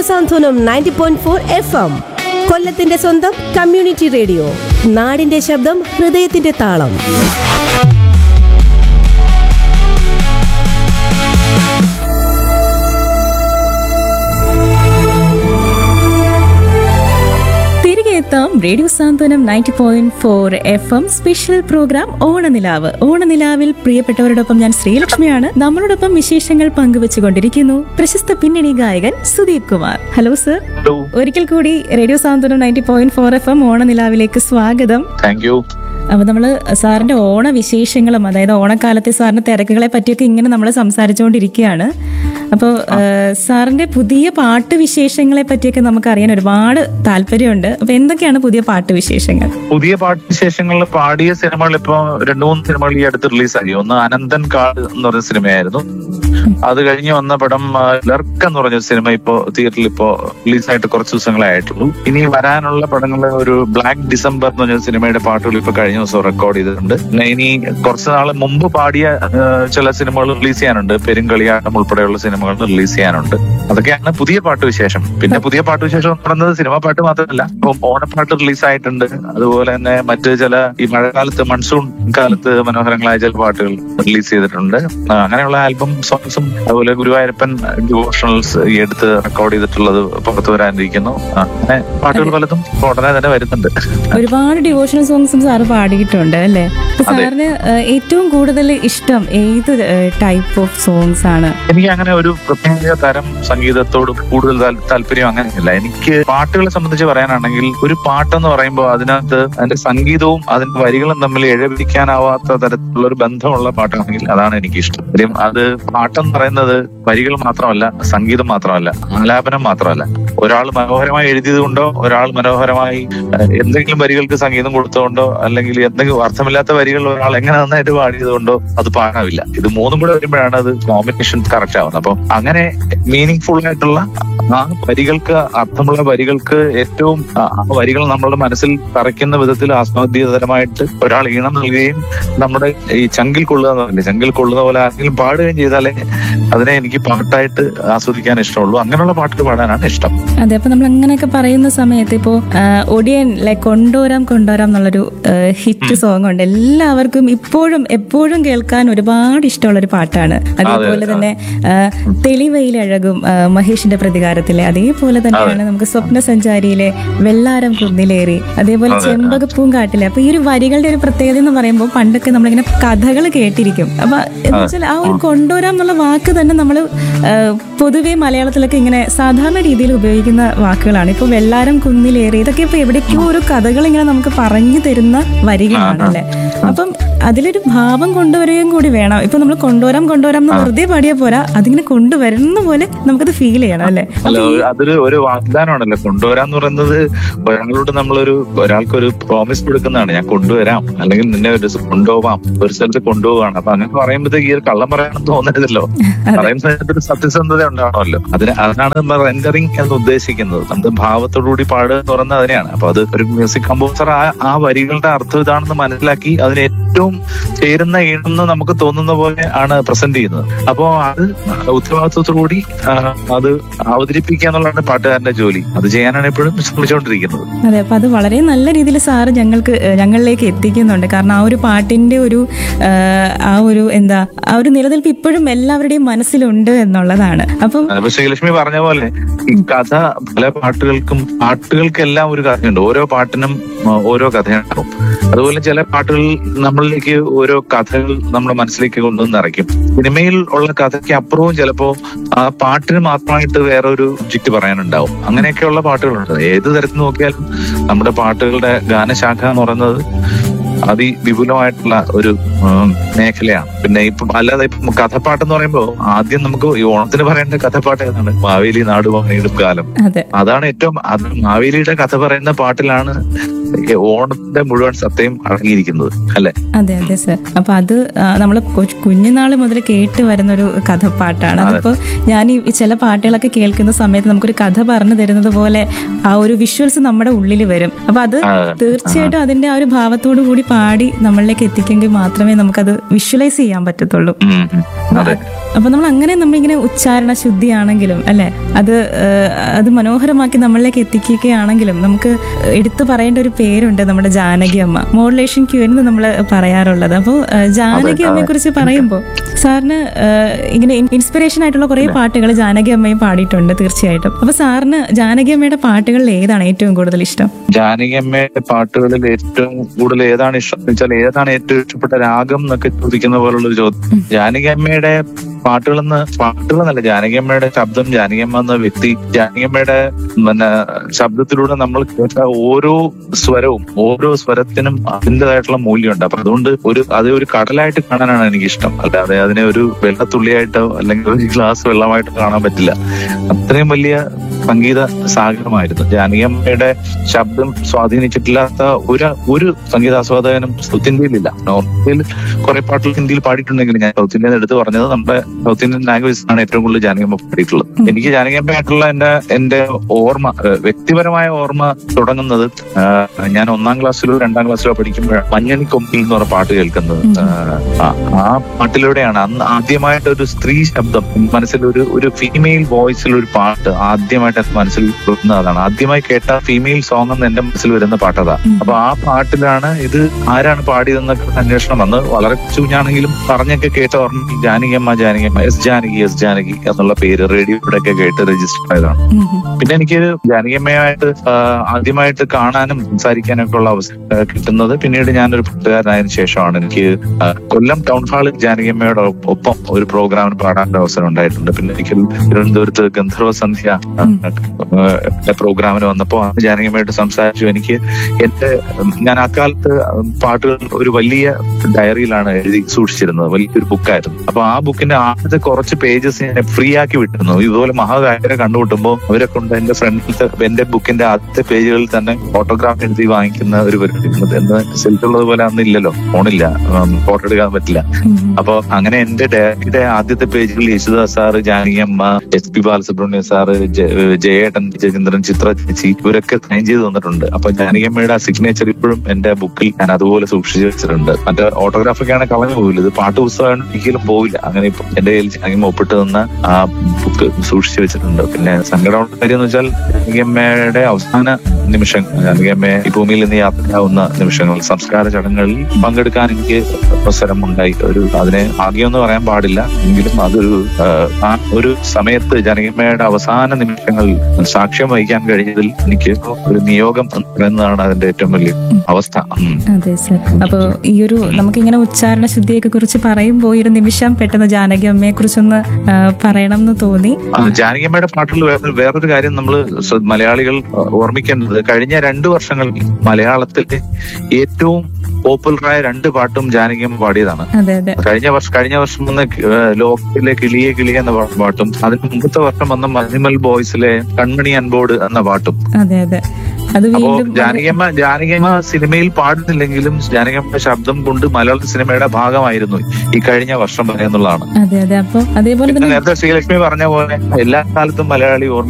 സാന്ത്വനം ninety point four F M കൊല്ലത്തിന്റെ സ്വന്തം community radio നാടിന്റെ ശബ്ദം ഹൃദയത്തിന്റെ താളം തിരികെ എത്താം radio Santhwanam ninety point four F M special programme Onanilavu ഓണനിലാവിൽ പ്രിയപ്പെട്ടവരോടൊപ്പം ഞാൻ ശ്രീലക്ഷ്മിയാണ് നമ്മളോടൊപ്പം വിശേഷങ്ങൾ പങ്കുവെച്ചുകൊണ്ടിരിക്കുന്നു പ്രശസ്ത പിന്നണി ഗായകൻ Sudeep Kumar hello sir hello ഒരിക്കൽ കൂടി radio Santhwanam ninety point four F M ഓണനിലാവിലേക്ക് സ്വാഗതം താങ്ക് യു അപ്പൊ നമ്മള് സാറിന്റെ ഓണ വിശേഷങ്ങളും അതായത് ഓണക്കാലത്തെ സാറിന്റെ തിരക്കുകളെ പറ്റിയൊക്കെ ഇങ്ങനെ നമ്മൾ സംസാരിച്ചുകൊണ്ടിരിക്കുകയാണ് അപ്പോൾ സാറിന്റെ പുതിയ പാട്ട് വിശേഷങ്ങളെ പറ്റിയൊക്കെ നമുക്ക് അറിയാൻ ഒരുപാട് താല്പര്യമുണ്ട് അപ്പൊ എന്തൊക്കെയാണ് പുതിയ പാട്ട് വിശേഷങ്ങൾ പുതിയ പാട്ട് വിശേഷങ്ങളിൽ പാടിയ സിനിമകൾ ഇപ്പൊ രണ്ടു മൂന്ന് സിനിമകൾ ഈ അടുത്ത് റിലീസായി ഒന്ന് അനന്തൻ കാട് എന്ന് പറഞ്ഞ സിനിമയായിരുന്നു അത് കഴിഞ്ഞ് വന്ന പടം ആ, ലർക്ക് എന്ന് പറഞ്ഞ സിനിമ ഇപ്പോ തിയേറ്ററിൽ ഇപ്പോ റിലീസായിട്ട് കുറച്ച് ദിവസങ്ങളെ ആയിട്ടുള്ളൂ ഇനി വരാനുള്ള പടങ്ങൾ ഒരു ബ്ലാക്ക് ഡിസംബർ എന്ന് പറഞ്ഞ സിനിമയുടെ പാട്ടുകൾ ഇപ്പൊ കഴിഞ്ഞ ദിവസം റെക്കോർഡ് ചെയ്തിട്ടുണ്ട് പിന്നെ ഇനി കുറച്ച് നാൾ മുമ്പ് പാടിയ ആ, ചില സിനിമകൾ റിലീസ് ചെയ്യാനുണ്ട് പെരുങ്കളിയാട്ടം ഉൾപ്പെടെയുള്ള സിനിമകൾ റിലീസ് ചെയ്യാനുണ്ട് അതൊക്കെയാണ് പുതിയ പാട്ട് വിശേഷം പിന്നെ പുതിയ പാട്ട് വിശേഷം എന്ന് പറയുന്നത് സിനിമ പാട്ട് മാത്രമല്ല ഇപ്പം ഓണപ്പാട്ട് റിലീസ് ആയിട്ടുണ്ട് അതുപോലെ തന്നെ മറ്റ് ചില ഈ മഴക്കാലത്ത് മൺസൂൺ കാലത്ത് മനോഹരങ്ങളായ ചില പാട്ടുകൾ റിലീസ് ചെയ്തിട്ടുണ്ട് ആ, അങ്ങനെയുള്ള ആൽബം സോങ്സും അതുപോലെ ഗുരുവായൂരപ്പൻ ഡിവോഷണൽസ് ഈ അടുത്ത് റെക്കോർഡ് ചെയ്തിട്ടുള്ളത് പുറത്തു വരാനിരിക്കുന്നു ആ, അങ്ങനെ പാട്ടുകൾ പലതും ഉടനെ തന്നെ വരുന്നുണ്ട് ഒരുപാട് ഡിവോഷണൽ സോങ്സും സാറ് പാടിയിട്ടുണ്ട് അല്ലേ അപ്പൊ സാറിന് ഏഹ്, ഏറ്റവും കൂടുതൽ ഇഷ്ടം ഏത് ടൈപ്പ് ഓഫ് സോങ്സ് ആണ് എനിക്ക് അങ്ങനെ ഒരു പ്രത്യേക തരം സംഗീതത്തോട് കൂടുതൽ താൽ- താല്പര്യം അങ്ങനെയില്ല എനിക്ക് പാട്ടുകളെ സംബന്ധിച്ച് പറയാനാണെങ്കിൽ ഒരു പാട്ടെന്ന് പറയുമ്പോൾ അതിനകത്ത് അതിന്റെ സംഗീതവും അതിന്റെ വരികളും തമ്മിൽ എഴപിടിക്കാനാവാത്ത തരത്തിലുള്ള ഒരു ബന്ധമുള്ള പാട്ടാണെങ്കിൽ അതാണ് എനിക്ക് ഇഷ്ടം കാര്യം അത് പാട്ടെന്ന് പറയുന്നത് വരികൾ മാത്രമല്ല സംഗീതം മാത്രമല്ല ആലാപനം മാത്രമല്ല ഒരാൾ മനോഹരമായി എഴുതിയത് കൊണ്ടോ ഒരാൾ മനോഹരമായി ഏഹ്, എന്തെങ്കിലും വരികൾക്ക് സംഗീതം കൊടുത്തുകൊണ്ടോ അല്ലെങ്കിൽ എന്തെങ്കിലും അർത്ഥമില്ലാത്ത വരികൾ ഒരാൾ എങ്ങനെ നന്നായിട്ട് പാടിയത് കൊണ്ടോ അത് പാടാവില്ല ഇത് മൂന്നും കൂടെ വരുമ്പോഴാണ് അത് കോമ്പിനേഷൻ കറക്റ്റ് ആവുന്നത് അപ്പൊ അങ്ങനെ മീനിങ് ഫുൾ ആയിട്ടുള്ള ആ വരികൾക്ക് അർത്ഥമുള്ള വരികൾക്ക് ഏറ്റവും ആ ആ വരികൾ നമ്മളുടെ മനസ്സിൽ തറയ്ക്കുന്ന വിധത്തിൽ ആസ്വാദ്യതരമായിട്ട് ഒരാൾ ഈണം നൽകുകയും നമ്മുടെ ഈ ചങ്കിൽ കൊള്ളുക എന്ന് പറയില്ലേ ചങ്കിൽ കൊള്ളുന്ന പോലെ ആരെങ്കിലും പാടുകയും ചെയ്താലേ അതിനെ എനിക്ക് പാട്ടായിട്ട് ആസ്വദിക്കാൻ ഇഷ്ടമുള്ളൂ അങ്ങനെയുള്ള പാട്ടുകൾ പാടാനാണ് ഇഷ്ടം അതെ അപ്പൊ നമ്മൾ അങ്ങനെയൊക്കെ പറയുന്ന സമയത്ത് ഇപ്പോ ആ, ഒടിയൻ ലൈക്ക് കൊണ്ടോരാം കൊണ്ടോരാം എന്നുള്ളൊരു ഹിറ്റ് സോങ് ഉണ്ട് എല്ലാവർക്കും ഇപ്പോഴും എപ്പോഴും കേൾക്കാൻ ഒരുപാട് ഇഷ്ടമുള്ള ഒരു പാട്ടാണ് അതേപോലെ തന്നെ ആ, തെളിവയിലഴകും ആ, മഹേഷിന്റെ പ്രതികാരത്തിലെ അതേപോലെ തന്നെയാണ് നമുക്ക് സ്വപ്ന സഞ്ചാരിയിലെ വെള്ളാരം കുന്നിലേറി അതേപോലെ ചെമ്പകപ്പൂങ്കാട്ടിലെ അപ്പൊ ഈ ഒരു വരികളുടെ ഒരു പ്രത്യേകത എന്ന് പറയുമ്പോൾ പണ്ടൊക്കെ നമ്മളിങ്ങനെ കഥകൾ കേട്ടിരിക്കും അപ്പൊ എന്ന് വെച്ചാൽ ആ ഒരു കൊണ്ടുവരാം എന്നുള്ള വാക്ക് തന്നെ നമ്മൾ പൊതുവെ മലയാളത്തിലൊക്കെ ഇങ്ങനെ സാധാരണ രീതിയിൽ ഉപയോഗിക്കുന്ന വാക്കുകളാണ് ഇപ്പൊ വെള്ളാരം കുന്നിലേറി ഇതൊക്കെ ഇപ്പൊ എവിടേക്കോ ഒരു കഥകൾ ഇങ്ങനെ നമുക്ക് പറഞ്ഞു തരുന്ന വരികളാണ് അല്ലെ അപ്പം അതിലൊരു ഭാവം കൊണ്ടുവരികയും കൂടി വേണം ഇപ്പൊ നമ്മൾ കൊണ്ടുവരാം കൊണ്ടുവരാം എന്ന് വെറുതെ പാടിയാൽ പോരാ അതിങ്ങനെ കൊണ്ടുവരുന്ന പോലെ നമുക്കത് ഫീൽ ചെയ്യണം അല്ലെ അല്ല ഒരു- അതൊരു ഒരു വാഗ്ദാനമാണല്ലോ കൊണ്ടുവരാന്ന് പറയുന്നത് ഒരാളോട് നമ്മളൊരു ഒരാൾക്കൊരു പ്രോമിസ് കൊടുക്കുന്നതാണ് ഞാൻ കൊണ്ടുവരാം അല്ലെങ്കിൽ നിന്നെ ഒരു ദിവസം കൊണ്ടുപോവാം ഒരു സ്ഥലത്ത് കൊണ്ടുപോവാണ് അപ്പൊ അങ്ങനെ പറയുമ്പോഴത്തേക്ക് ഈ ഒരു കള്ളം പറയാണെന്ന് തോന്നരുതല്ലോ പറയുന്നത് ഒരു സത്യസന്ധത ഉണ്ടാവണമല്ലോ അതിന് അതാണ് നമ്മൾ റെൻഡറിങ് എന്ന് ഉദ്ദേശിക്കുന്നത് നമ്മൾ ഭാവത്തോടുകൂടി പാടുക എന്ന് പറയുന്നത് അതിനെയാണ് അപ്പൊ അത് ഒരു മ്യൂസിക് കമ്പോസർ ആ ആ വരികളുടെ അർത്ഥം ഇതാണെന്ന് മനസ്സിലാക്കി അതിന് ഏറ്റവും ചേരുന്ന ഈണെന്ന് നമുക്ക് തോന്നുന്ന പോലെ ആണ് പ്രസന്റ് ചെയ്യുന്നത് അപ്പോ അത് ഉത്തരവാദിത്വത്തോടുകൂടി ആ, അത് അവതരിപ്പിക്കുക എന്നുള്ളതാണ് പാട്ടുകാരന്റെ ജോലി അത് ചെയ്യാനാണ് എപ്പോഴും ശ്രമിച്ചുകൊണ്ടിരിക്കുന്നത് അതെ അപ്പൊ അത് വളരെ നല്ല രീതിയിൽ സാറ് ഞങ്ങൾക്ക് ഏഹ്, ഞങ്ങളിലേക്ക് എത്തിക്കുന്നുണ്ട് കാരണം ആ ഒരു പാട്ടിന്റെ ഒരു ഏഹ്, ആ ഒരു എന്താ ആ ഒരു നിലനിൽപ്പ് ഇപ്പോഴും എല്ലാവരുടെയും മനസ്സിലുണ്ട് എന്നുള്ളതാണ് അപ്പം അതിപ്പോ ശ്രീലക്ഷ്മി പറഞ്ഞ പോലെ ഈ കഥ പല പാട്ടുകൾക്കും പാട്ടുകൾക്കെല്ലാം ഒരു കഥയുണ്ട് ഓരോ പാട്ടിനും ആ, ഓരോ കഥയുണ്ടാവും അതുപോലെ ചില പാട്ടുകൾ നമ്മളിലേക്ക് ഓരോ കഥകൾ നമ്മുടെ മനസ്സിലേക്ക് കൊണ്ടുവന്ന് നിറയ്ക്കും സിനിമയിൽ ഉള്ള കഥയ്ക്ക് അപ്പുറവും ചിലപ്പോ ആ പാട്ടിന് മാത്രമായിട്ട് വേറെ ഒരു ഒബ്ജക്റ്റ് പറയാനുണ്ടാവും അങ്ങനെയൊക്കെയുള്ള പാട്ടുകളുണ്ട് ഏത് തരത്തിൽ നോക്കിയാലും നമ്മുടെ പാട്ടുകളുടെ ഗാനശാഖ എന്ന് പറയുന്നത് അതിവിപുലമായിട്ടുള്ള ഒരു ഉം, മേഖലയാണ് പിന്നെ ഇപ്പൊ അല്ലാതെ ഇപ്പൊ കഥപ്പാട്ടെന്ന് പറയുമ്പോൾ ആദ്യം നമുക്ക് ഈ ഓണത്തിന് പറയേണ്ട കഥപ്പാട്ട് ഏതാണ് മാവേലി നാടുവാണിയുടെ കാലം അതെ അതാണ് ഏറ്റവും അത് മാവേലിയുടെ കഥ പറയുന്ന പാട്ടിലാണ് ഓണത്തിന്റെ മുഴുവൻ സത്തയും അടങ്ങിയിരിക്കുന്നത് അല്ലെ അതെ അതെ സർ അപ്പൊ അത് നമ്മൾ കുഞ്ഞുനാൾ മുതൽ കേട്ട് വരുന്ന ഒരു കഥപ്പാട്ടാണ് അതിപ്പോ ഞാൻ ഈ ചില പാട്ടുകളൊക്കെ കേൾക്കുന്ന സമയത്ത് നമുക്കൊരു കഥ പറഞ്ഞു തരുന്നത് പോലെ ആ ഒരു വിഷ്വൽസ് നമ്മുടെ ഉള്ളിൽ വരും അപ്പൊ അത് ആ, തീർച്ചയായിട്ടും അതിന്റെ ആ ഒരു ഭാവത്തോടു കൂടി പാടി നമ്മളിലേക്ക് എത്തിക്കെങ്കിൽ മാത്രമേ നമുക്കത് വിഷ്വലൈസ് ചെയ്യാൻ പറ്റത്തുള്ളൂ ഉം, ഉം. അതെ അപ്പൊ നമ്മൾ അങ്ങനെ നമ്മളിങ്ങനെ ഉച്ചാരണ ശുദ്ധിയാണെങ്കിലും അല്ലെ അത് ഏഹ്, അത് മനോഹരമാക്കി നമ്മളിലേക്ക് എത്തിക്കുകയാണെങ്കിലും നമുക്ക് എടുത്തു പറയേണ്ട ഒരു പേരുണ്ട് നമ്മുടെ ജാനകി അമ്മ മോഡുലേഷൻ ക്യൂ എന്ന് നമ്മൾ പറയാറുള്ളത് അപ്പോൾ ജാനകി അമ്മയെ കുറിച്ച് പറയുമ്പോൾ സാറിന് ഏഹ്, ഇങ്ങനെ ഇൻസ്പിറേഷൻ ആയിട്ടുള്ള കുറെ പാട്ടുകൾ ജാനകി അമ്മയും പാടിയിട്ടുണ്ട് തീർച്ചയായിട്ടും അപ്പൊ സാറിന് ജാനകി അമ്മയുടെ പാട്ടുകളിൽ ഏതാണ് ഏറ്റവും കൂടുതൽ ഇഷ്ടം ജാനകിയമ്മയുടെ പാട്ടുകളിൽ ഏറ്റവും കൂടുതൽ ഏതാണ് ഇഷ്ടം എന്ന് വെച്ചാൽ ഏതാണ് ഏറ്റവും ഇഷ്ടപ്പെട്ട രാഗം എന്നൊക്കെ ചോദിക്കുന്ന പോലുള്ള ഒരു ചോദ്യം ജാനകിയമ്മയുടെ പാട്ടുകളെന്ന് പാട്ടുകളെന്നല്ല ജാനകിയമ്മയുടെ ശബ്ദം ജാനകിയമ്മ എന്ന വ്യക്തി ജാനകിയമ്മയുടെ പിന്നെ ശബ്ദത്തിലൂടെ നമ്മൾ കേട്ട ഓരോ സ്വരവും ഓരോ സ്വരത്തിനും അതിൻ്റെതായിട്ടുള്ള മൂല്യമുണ്ട് അപ്പൊ അതുകൊണ്ട് ഒരു അത് ഒരു കടലായിട്ട് കാണാനാണ് എനിക്ക് ഇഷ്ടം അല്ലാതെ അതിനെ ഒരു വെള്ളത്തുള്ളിയായിട്ടോ അല്ലെങ്കിൽ ഒരു ഗ്ലാസ് വെള്ളമായിട്ടോ കാണാൻ പറ്റില്ല അത്രയും വലിയ സംഗീത സാഗരമായിരുന്നു ജാനകിയമ്മയുടെ ശബ്ദം സ്വാധീനിച്ചിട്ടില്ലാത്ത ഒരു ഒരു സംഗീതാസ്വാദകനും സൗത്ത് ഇന്ത്യയിലില്ല നോർത്ത് ഇന്ത്യയിൽ കുറെ പാട്ടുകൾ ഹിന്ദിയിൽ പാടിയിട്ടുണ്ടെങ്കിൽ ഞാൻ സൗത്ത് ഇന്ത്യയിൽ എടുത്ത് പറഞ്ഞത് നമ്മുടെ സൗത്ത് ഇന്ത്യൻ ലാംഗ്വേജ് ആണ് ഏറ്റവും കൂടുതൽ ജാനകിയമ്മ പാടിയിട്ടുള്ളത് എനിക്ക് ജാനകിയമ്മയായിട്ടുള്ള എന്റെ എന്റെ ഓർമ്മ ഏഹ്, വ്യക്തിപരമായ ഓർമ്മ തുടങ്ങുന്നത് ഏഹ്, ഞാൻ ഒന്നാം ക്ലാസ്സിലോ രണ്ടാം ക്ലാസ്സിലോ പഠിക്കുമ്പോഴാണ് മഞ്ഞണി കൊമ്പിൽ എന്ന് പറഞ്ഞ പാട്ട് കേൾക്കുന്നത് ഏഹ്, ആ- ആ പാട്ടിലൂടെയാണ് അന്ന് ആദ്യമായിട്ട് ഒരു സ്ത്രീ ശബ്ദം മനസ്സിൽ ഒരു ഒരു ഫീമെയിൽ വോയിസിൽ ഒരു പാട്ട് ആദ്യമായിട്ട് എന്റെ മനസ്സിൽ വരുന്നത് അതാണ് ആദ്യമായി കേട്ട ഫീമെയിൽ സോങ് എന്ന് എന്റെ മനസ്സിൽ വരുന്ന പാട്ടതാ അപ്പൊ ആ പാട്ടിലാണ് ഇത് ആരാണ് പാടിയതെന്നൊക്കെ അന്വേഷണം വന്ന് വളരെ കുഞ്ഞാണെങ്കിലും പറഞ്ഞൊക്കെ കേട്ട ഓർമ്മ ജാനകിയമ്മ ജാനകിയമ്മ എസ് ജാനകി എസ് ജാനകി എന്നുള്ള പേര് റേഡിയോയുടെ ഒക്കെ കേട്ട് രജിസ്റ്റർ ആയതാണ് ഉം ഉം. പിന്നെ എനിക്ക് ജാനകിയമ്മയായിട്ട് ആ, ആദ്യമായിട്ട് കാണാനും സംസാരിക്കാനും ഒക്കെ ഉള്ള അവസരം ആ, കിട്ടുന്നത് പിന്നീട് ഞാനൊരു പാട്ടുകാരനായതിനു ശേഷമാണ് എനിക്ക് ആ, കൊല്ലം ടൗൺ ഹാളിൽ ജാനകിയമ്മയുടെ ഒപ്പം ഒരു പ്രോഗ്രാമിന് പാടാൻ അവസരം ഉണ്ടായിട്ടുണ്ട് പിന്നെ എനിക്ക് തിരുവനന്തപുരത്ത് ഗന്ധർവ സന്ധ്യ ആ, ആ, പ്രോഗ്രാമിന് വന്നപ്പോൾ അന്ന് ജാനകിയമ്മയായിട്ട് സംസാരിച്ചു എനിക്ക് എന്റെ ഉം, ഞാൻ അക്കാലത്ത് പാട്ടുകൾ ഒരു വലിയ ഡയറിയിലാണ് എഴുതി സൂക്ഷിച്ചിരുന്നത് വലിയൊരു ബുക്കായിരുന്നു അപ്പൊ ആ ബുക്കിന്റെ ആദ്യത്തെ കുറച്ച് പേജസ് ഞാൻ ഫ്രീ ആക്കി വിട്ടിരുന്നു ഇതുപോലെ മഹാഗായകരെ കണ്ടുമുട്ടുമ്പോൾ അവരെ കൊണ്ട് എന്റെ ഫ്രണ്ടിലത്തെ എന്റെ ബുക്കിന്റെ ആദ്യത്തെ പേജുകളിൽ തന്നെ ഫോട്ടോഗ്രാഫ് എഴുതി വാങ്ങിക്കുന്ന ഒരു പരിപാടി എന്ന് സെൽഫുള്ളത് പോലെ അന്ന് ഇല്ലല്ലോ ഫോണില്ല ഫോട്ടോ എടുക്കാൻ പറ്റില്ല ഉം. അപ്പൊ അങ്ങനെ എന്റെ ഡയറിയുടെ ആദ്യത്തെ പേജിൽ യേശുദാസ് സാറ് ജാനകിയമ്മ എസ് പി ബാലസുബ്രഹ്മണ്യ സാറ് ജ- ജയേട്ടൻ ജയചന്ദ്രൻ ചിത്ര ചേച്ചി ഇവരൊക്കെ സൈൻ ചെയ്ത് തന്നിട്ടുണ്ട് അപ്പൊ ജാനകിയമ്മയുടെ ആ സിഗ്നേച്ചർ ഇപ്പോഴും എന്റെ ബുക്കിൽ ഞാൻ അതുപോലെ സൂക്ഷിച്ചു വെച്ചിട്ടുണ്ട് മറ്റേ ഓട്ടോഗ്രാഫൊക്കെയാണ് കളഞ്ഞു പോകില്ല ഇത് പാട്ട് പുസ്തകമാണ് ഒരിക്കലും പോവില്ല അങ്ങനെ ഇപ്പൊ എന്റെ കയ്യിൽ ജാനകിയമ്മ ഒപ്പിട്ട് തന്ന ആ ബുക്ക് സൂക്ഷിച്ചു വെച്ചിട്ടുണ്ട് പിന്നെ സങ്കടമുള്ള കാര്യം എന്ന് വെച്ചാൽ ജാനകിയമ്മയുടെ അവസാന നിമിഷങ്ങൾ ജാനകിയമ്മയെ ഈ ഭൂമിയിൽ നിന്ന് യാത്രയാവുന്ന നിമിഷങ്ങൾ സംസ്കാര ചടങ്ങുകളിൽ പങ്കെടുക്കാൻ എനിക്ക് അവസരം ഉണ്ടായി ഒരു അതിനെ ഭാഗ്യമെന്ന് പറയാൻ പാടില്ല എങ്കിലും അതൊരു ആ, ആ ഒരു സമയത്ത് ജനകിയമ്മയുടെ അവസാന നിമിഷങ്ങൾ സാക്ഷ്യം വഹിക്കാൻ കഴിഞ്ഞതിൽ എനിക്ക് ഒരു നിയോഗം എന്ന് പറയുന്നതാണ് അതിന്റെ ഏറ്റവും വലിയ അവസ്ഥ ഉം. അതെ സർ അപ്പോ ഈ ഒരു നമുക്കിങ്ങനെ ഉച്ചാരണ ശുദ്ധിയൊക്കെ കുറിച്ച് പറയുമ്പോൾ ഈ ഒരു നിമിഷം പെട്ടെന്ന് ജാനകി അമ്മയെ കുറിച്ചൊന്ന് ആ, പറയണം എന്ന് തോന്നി ആ, ജാനകിയമ്മയുടെ പാട്ടുകൾ വേറെ വേറൊരു കാര്യം നമ്മൾ മലയാളികൾ ആ, ഓർമ്മിക്കേണ്ടത് കഴിഞ്ഞ രണ്ടു വർഷങ്ങളിൽ മലയാളത്തിലെ ഏറ്റവും പോപ്പുലറായ രണ്ട് പാട്ടും ജാനകിയമ്മ പാടിയതാണ് അതെ അതെ കഴിഞ്ഞ വർഷം കഴിഞ്ഞ വർഷം വന്ന ഏഹ്, ലോകത്തിലെ കിളിയെ കിളിയെ എന്ന പാ- പാട്ടും അതിന് മുമ്പത്തെ വർഷം വന്ന മഞ്ഞുമൽ ബോയ്സിലെ കൺമണി അൻബോർഡ് എന്ന പാട്ടും അതെ അതെ അത് അപ്പോ വീണ്ടും ജാനകിയമ്മ ജാനകിയമ്മ സിനിമയിൽ പാടുന്നില്ലെങ്കിലും ജാനകിയമ്മ ശബ്ദം കൊണ്ട് മലയാള സിനിമയുടെ ഭാഗമായിരുന്നു ഈ കഴിഞ്ഞ വർഷം വരെ എന്നുള്ളതാണ് അതെ അതെ അപ്പൊ അതേപോലെ പിന്നെ തന്നെ നേരത്തെ ശ്രീലക്ഷ്മി പറഞ്ഞ പോലെ എല്ലാ കാലത്തും മലയാളി ഓർമ്മ